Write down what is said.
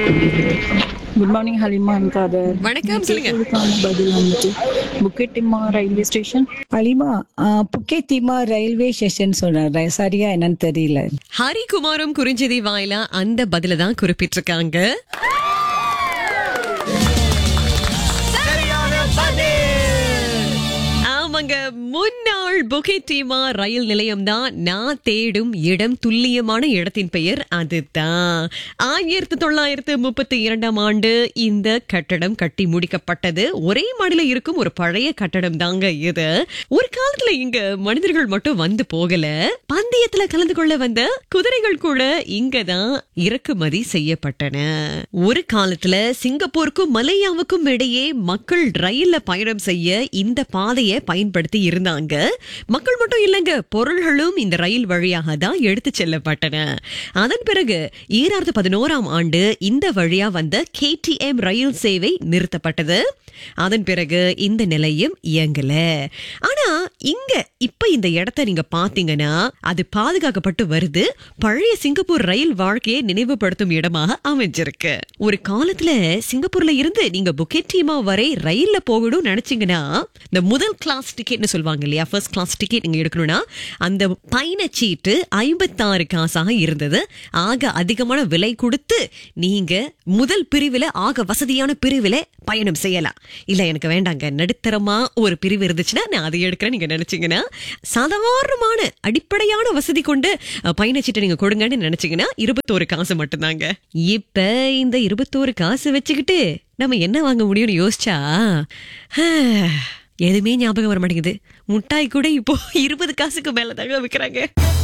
Good morning Halima and Kadar வணக்கம், சொல்லுங்க. இதுக்கான பதில் வந்துட்டு Bukit Timah railway station Alima Bukit Timah railway station சொன்னார் சரியா என்னன்னு தெரியல ஹரிகுமாரும் குறிஞ்சதி வாயிலா அந்த பதில தான் குறிப்பிட்டிருக்காங்க ஆமாங்க முன்னாள் புகேட்டிமா ரயில் நிலையம் தான் நான் தேடும் இடம் துல்லியமான இடத்தின் பெயர் அதுதான் ஆயிரத்தி தொள்ளாயிரத்து முப்பத்தி இரண்டாம் ஆண்டு இந்த கட்டடம் கட்டி முடிக்கப்பட்டது ஒரே மாடியில இருக்கும் ஒரு பழைய கட்டடம் தாங்க இது ஒரு காலத்துல இங்க மனிதர்கள் மட்டும் வந்து போகல பந்தயத்துல கலந்து கொள்ள வந்த குதிரைகள் கூட இங்கதான் இறக்குமதி செய்யப்பட்டன ஒரு காலத்துல சிங்கப்பூருக்கும் மலேயாவுக்கும் இடையே மக்கள் ரயில்ல பயணம் செய்ய இந்த பாதையை பயன்படுத்தி இருந்தாங்க மக்கள் மட்டும் இல்லைங்க பொருள்களும் இந்த ரயில் வழியாக தான் எடுத்து செல்லப்பட்டன அதன் பிறகு ஈராயிரத்து பதினோராம் ஆண்டு இந்த வழியா வந்த கேடிஎம் ரயில் சேவை நிறுத்தப்பட்டது அதன் பிறகு இந்த நிலையம் இயங்கல ஆனா இங்க இப்ப இந்த இடத்த நீங்க பாத்தீங்கன்னா அது பாதுகாக்கப்பட்டு வருது பழைய சிங்கப்பூர் ரயில் வாழ்க்கையை நினைவுபடுத்தும் இடமாக அமைஞ்சிருக்கு ஒரு காலத்துல சிங்கப்பூர்ல இருந்து நீங்க புக்கெட்டிமா வரை ரயில்ல போகணும்னு நினைச்சீங்கன்னா இந்த முதல் கிளாஸ் டிக்கெட்னு சொல்லுவாங்க இல்லையா ஃபர்ஸ்ட் கிளாஸ் டிக்கெட் நீங்க எடுக்கணும்னா அந்த பயணச்சீட்டு ஐம்பத்தாறு காசாக இருந்தது ஆக அதிகமான விலை கொடுத்து நீங்க முதல் பிரிவுல ஆக வசதியான பிரிவுல பயணம் செய்யலாம் இல்ல எனக்கு வேண்டாங்க நடுத்தரமா ஒரு பிரிவு இருந்துச்சுன்னா நான் அதை எடுக்கிறேன் நீங்க நினைச்சீங்கன்னா சாதாரணமான அடிப்படையான வசதி கொண்டு அஹ், பயணச்சீட்டை நீங்க கொடுங்கன்னு நினைச்சீங்கன்னா இருபத்தோரு காசு மட்டும்தாங்க இப்ப இந்த இருபத்தோரு காசு வச்சுக்கிட்டு நம்ம என்ன வாங்க முடியும்னு யோசிச்சா எதுவுமே ஞாபகம் வர மாட்டேங்குது முட்டாய் கூட இப்போ இருபது காசுக்கு மேல தாங்க விற்கிறாங்க